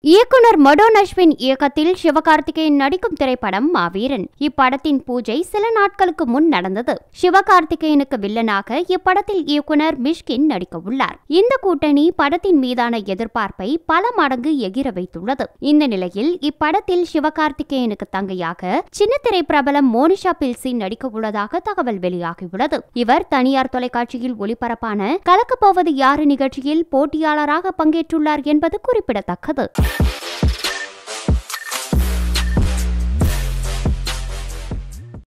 இயக்குனர் மடோன் அஸ்வின் இயக்கத்தில் சிவகார்த்திகேயன் நடிக்கும் திரைப்படம் மாவீரன் இப்படத்தின் பூஜை சில நாட்களுக்கு முன் நடந்தது சிவகார்த்திகேயனுக்கு வில்லனாக இப்படத்தில் இயக்குனர் மிஷ்கின் நடிக்க உள்ளார் இந்த கூட்டணி படத்தின் மீதான எதிர்பார்ப்பை பல மடங்கு எகிர வைத்துள்ளது இந்த நிலையில் இப்படத்தில் சிவகார்த்திகேயனுக்கு தங்கையாக சின்னத்திரை பிரபலம் மோனிஷா பில்சி நடிக்க உள்ளதாக தகவல் வெளியாகியுள்ளது இவர் தனியார் தொலைக்காட்சியில் ஒளிபரப்பான கலக்கப்போவது யாரு நிகழ்ச்சியில் போட்டியாளராக பங்கேற்றுள்ளார் என்பது குறிப்பிடத்தக்கது